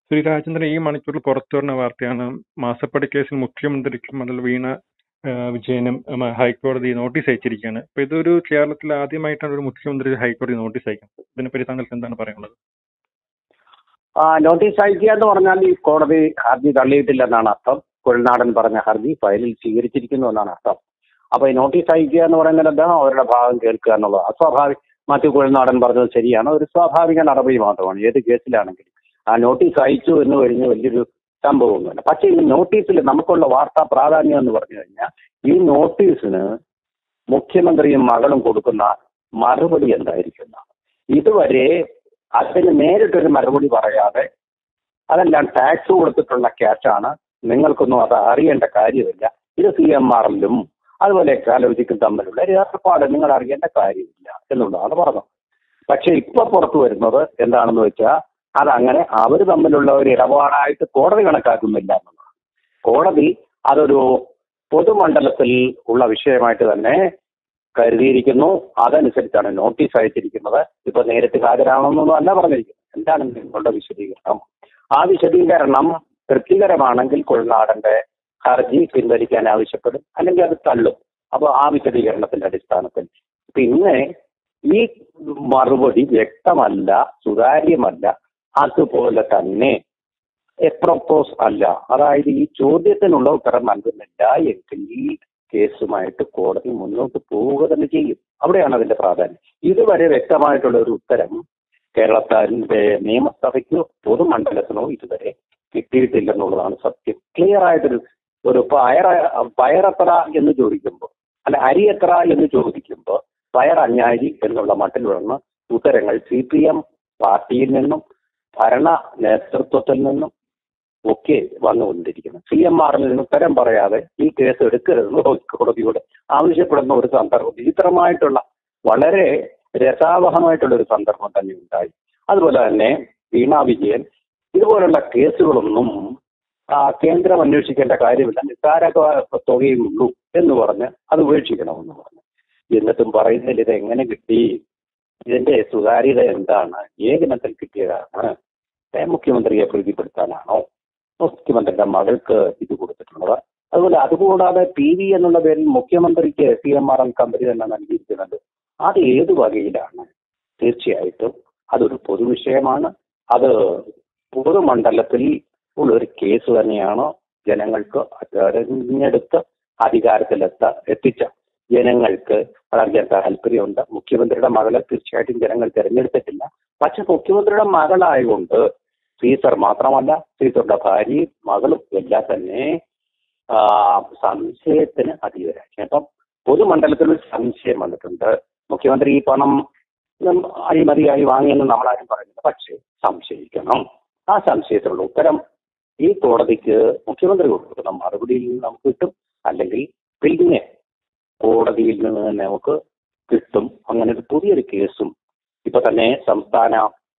ശ്രീ രാജേന്ദ്രൻ ഈ മണിക്കൂറിൽ പുറത്തു വരുന്ന വാർത്തയാണ് മാസപ്പടി കേസിൽ മുഖ്യമന്ത്രിക്കും അതിൽ വീണ ആ, വിജയനും ഉം, ഹൈക്കോടതി നോട്ടീസ് അയച്ചിരിക്കുകയാണ് അപ്പൊ ഇതൊരു കേരളത്തിൽ ആദ്യമായിട്ടാണ് ഒരു മുഖ്യമന്ത്രി ഹൈക്കോടതി നോട്ടീസ് അയക്കുന്നത് ഇതിനെപ്പറ്റി താങ്കൾക്ക് എന്താണ് പറയാനുള്ളത് ആ, നോട്ടീസ് അയക്കുക എന്ന് പറഞ്ഞാൽ ഈ കോടതി ഹർജി തള്ളിയിട്ടില്ലെന്നാണ് അർത്ഥം കുഴൽനാടൻ പറഞ്ഞ ഹർജി ഫയലിൽ സ്വീകരിച്ചിരിക്കുന്നു എന്നാണ് അർത്ഥം അപ്പൊ ഈ നോട്ടീസ് അയക്കുക എന്ന് പറയുന്നത് എന്താ അവരുടെ ഭാഗം കേൾക്കുക എന്നുള്ളത് അസ്വാഭാവിക മാത്യു കുഴൽനാടൻ പറഞ്ഞത് ശരിയാണ് ഒരു സ്വാഭാവിക നടപടി മാത്രമാണ് ഏത് കേസിലാണെങ്കിലും ആ നോട്ടീസ് അയച്ചു എന്ന് കഴിഞ്ഞ് വലിയൊരു സംഭവമൊന്നുമില്ല പക്ഷേ ഈ നോട്ടീസിൽ നമുക്കുള്ള വാർത്താ പ്രാധാന്യം എന്ന് പറഞ്ഞു കഴിഞ്ഞാൽ ഈ നോട്ടീസിന് മുഖ്യമന്ത്രിയും മകളും കൊടുക്കുന്ന മറുപടി എന്തായിരിക്കും ഇതുവരെ അതിന് നേരിട്ടൊരു മറുപടി പറയാതെ അതെല്ലാം ടാക്സ് കൊടുത്തിട്ടുള്ള ക്യാഷാണ് നിങ്ങൾക്കൊന്നും അത് അറിയേണ്ട കാര്യമില്ല ഇത് സി എം ആറിലും അതുപോലെ എക്സാലോജിക്കും തമ്മിലുള്ള ഒരു ഏർപ്പാട് നിങ്ങൾ അറിയേണ്ട കാര്യമില്ല എന്നുള്ളതാണ് പറഞ്ഞത് പക്ഷെ ഇപ്പൊ പുറത്തു വരുന്നത് എന്താണെന്ന് വെച്ചാൽ അതങ്ങനെ അവർ തമ്മിലുള്ള ഒരു ഇടപാടായിട്ട് കോടതി കണക്കാക്കുന്നില്ല എന്നുള്ളതാണ് കോടതി അതൊരു പൊതുമണ്ഡലത്തിൽ ഉള്ള വിഷയമായിട്ട് തന്നെ കരുതിയിരിക്കുന്നു അതനുസരിച്ചാണ് നോട്ടീസ് അയച്ചിരിക്കുന്നത് ഇപ്പൊ നേരിട്ട് ഹാജരാണെന്നൊന്നും അല്ല പറഞ്ഞിരിക്കുന്നത് എന്താണ് നിങ്ങളുടെ വിശദീകരണം ആ വിശദീകരണം തൃപ്തികരമാണെങ്കിൽ കൊൾനാടന്റെ ഹർജി പിൻവലിക്കാൻ ആവശ്യപ്പെടും അല്ലെങ്കിൽ അത് തള്ളും അപ്പോൾ ആ വിശദീകരണത്തിന്റെ അടിസ്ഥാനത്തിൽ പിന്നെ ഈ മറുപടി വ്യക്തമല്ല സുതാര്യമല്ല അതുപോലെ തന്നെ എപ്രോപ്പോസ് അല്ല അതായത് ഈ ചോദ്യത്തിനുള്ള ഉത്തരം നൽകുന്നില്ല എങ്കിൽ കേസുമായിട്ട് കോടതി മുന്നോട്ട് പോവുക തന്നെ ചെയ്യും അവിടെയാണ് അതിന്റെ പ്രാധാന്യം ഇതുവരെ വ്യക്തമായിട്ടുള്ള ഒരു ഉത്തരം കേരളത്തിന്റെ നിയമസഭയ്ക്കോ പൊതുമണ്ഡലത്തിനോ ഇതുവരെ കിട്ടിയിട്ടില്ലെന്നുള്ളതാണ് സത്യം ക്ലിയർ ആയിട്ടൊരു ഒരു പയർ പയറെത്ര എന്ന് ചോദിക്കുമ്പോൾ അല്ല അരി എത്ര എന്ന് ചോദിക്കുമ്പോൾ പയർ അഞ്ഞാഴി എന്നുള്ള മട്ടിലുള്ള ഉത്തരങ്ങൾ സി പി എം പാർട്ടിയിൽ നിന്നും ഭരണ നേതൃത്വത്തിൽ നിന്നും ഒക്കെ വന്നുകൊണ്ടിരിക്കുന്നു സി എം ആറിൽ നിന്ന് ഉത്തരം പറയാതെ ഈ കേസ് എടുക്കരുതെന്ന് കോടതിയോട് ആവശ്യപ്പെടുന്ന ഒരു സന്ദർഭം വിചിത്രമായിട്ടുള്ള വളരെ രസാവഹമായിട്ടുള്ള ഒരു സന്ദർഭം തന്നെ ഉണ്ടായി അതുപോലെ തന്നെ വീണ വിജയൻ ഇതുപോലുള്ള കേസുകളൊന്നും ആ, കേന്ദ്രം അന്വേഷിക്കേണ്ട കാര്യമില്ല നിസ്സാര തുകയും ഉള്ളൂ എന്ന് പറഞ്ഞ് അത് ഉപേക്ഷിക്കണമെന്ന് പറഞ്ഞു എന്നിട്ടും പറയുന്നതിൽ ഇത് എങ്ങനെ കിട്ടി ഇതിന്റെ സുതാര്യത എന്താണ് ഏതിനത്തിൽ കിട്ടിയതാണ് ഏ, മുഖ്യമന്ത്രിയെ പ്രീതിപ്പെടുത്താനാണോ മുഖ്യമന്ത്രിയുടെ മകൾക്ക് ഇത് കൊടുത്തിട്ടുള്ളത് അതുപോലെ അതുകൂടാതെ പി വി എന്നുള്ള പേരിൽ മുഖ്യമന്ത്രിക്ക് C M R L company തന്നെ നൽകിയിരിക്കുന്നത് അത് ഏത് വകയിലാണ് തീർച്ചയായിട്ടും അതൊരു പൊതുവിഷയമാണ് അത് പൊതുമണ്ഡലത്തിൽ ഉള്ള ഒരു കേസ് തന്നെയാണ് ജനങ്ങൾക്ക് തെരഞ്ഞെടുത്ത് അധികാരത്തിലെത്ത എത്തിച്ച ജനങ്ങൾക്ക് അതറിയാൻ താല്പര്യമുണ്ട് മുഖ്യമന്ത്രിയുടെ മകളെ തീർച്ചയായിട്ടും ജനങ്ങൾ തിരഞ്ഞെടുത്തിട്ടില്ല പക്ഷെ മുഖ്യമന്ത്രിയുടെ മകളായതുകൊണ്ട് സീസർ മാത്രമല്ല സീസറുടെ ഭാര്യയും മകളും എല്ലാം തന്നെ ആ, സംശയത്തിന് അതീതരായി അപ്പം പൊതുമണ്ഡലത്തിൽ ഒരു സംശയം വന്നിട്ടുണ്ട് മുഖ്യമന്ത്രി ഈ പണം ഉം, അഴിമതിയായി വാങ്ങിയെന്ന് നമ്മളാരും പറയുന്നില്ല പക്ഷേ സംശയിക്കണം ആ സംശയത്തിനുള്ള ഉത്തരം ഈ കോടതിക്ക് മുഖ്യമന്ത്രി കൊടുക്കുന്ന മറുപടിയിൽ നിന്ന് നമുക്ക് കിട്ടും അല്ലെങ്കിൽ പിന്നെ കോടതിയിൽ നിന്ന് തന്നെ നമുക്ക് കിട്ടും അങ്ങനെ ഒരു പുതിയൊരു കേസും ഇപ്പൊ തന്നെ സംസ്ഥാന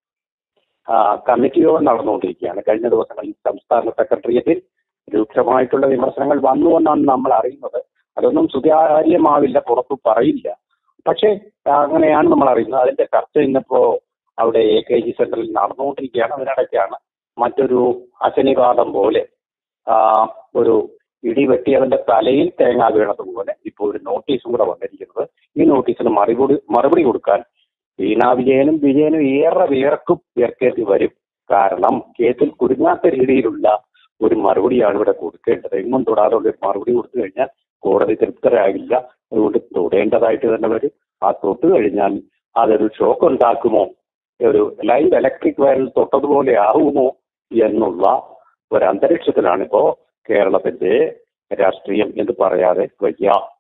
ആ, കമ്മിറ്റി യോഗം നടന്നുകൊണ്ടിരിക്കുകയാണ് കഴിഞ്ഞ ദിവസങ്ങളിൽ സംസ്ഥാന സെക്രട്ടേറിയറ്റിൽ രൂക്ഷമായിട്ടുള്ള വിമർശനങ്ങൾ വന്നു എന്നാണ് നമ്മൾ അറിയുന്നത് അതൊന്നും സുതാര്യമാവില്ല പുറത്തു പറയില്ല പക്ഷേ ആ, അങ്ങനെയാണ് നമ്മൾ അറിയുന്നത് അതിന്റെ ചർച്ച ഇന്നിപ്പോ അവിടെ എ കെ ജി സെന്ററിൽ നടന്നുകൊണ്ടിരിക്കുകയാണ് അതിനിടയ്ക്കാണ് മറ്റൊരു അശനിവാദം പോലെ ആ, ഒരു ഇടി വെട്ടിയവന്റെ തലയിൽ തേങ്ങ വീണതുപോലെ ഇപ്പോൾ ഒരു നോട്ടീസും കൂടെ വന്നിരിക്കുന്നത് ഈ നോട്ടീസിന് മറുപടി മറുപടി കൊടുക്കാൻ വീണ വിജയനും വിജയനും ഏറെ വിയർക്കും വിയർക്കേണ്ടി വരും കാരണം കേസിൽ കുടുങ്ങാത്ത രീതിയിലുള്ള ഒരു മറുപടിയാണ് ഇവിടെ കൊടുക്കേണ്ടത് എങ്ങും തൊടാതെ ഒരു മറുപടി കൊടുത്തു കഴിഞ്ഞാൽ കോടതി തൃപ്തരാകില്ല അതുകൊണ്ട് തൊടേണ്ടതായിട്ട് തന്നെ വരും ആ തൊട്ട് കഴിഞ്ഞാൽ അതൊരു ഷോക്ക് ഉണ്ടാക്കുമോ ഒരു ലൈവ് ഇലക്ട്രിക് വയറിൽ തൊട്ടതുപോലെ ആവുമോ എന്നുള്ള ഒരു അന്തരീക്ഷത്തിലാണ് ഇപ്പോ കേരളത്തിന്റെ രാഷ്ട്രീയം എന്ന് പറയാതെ വയ്യ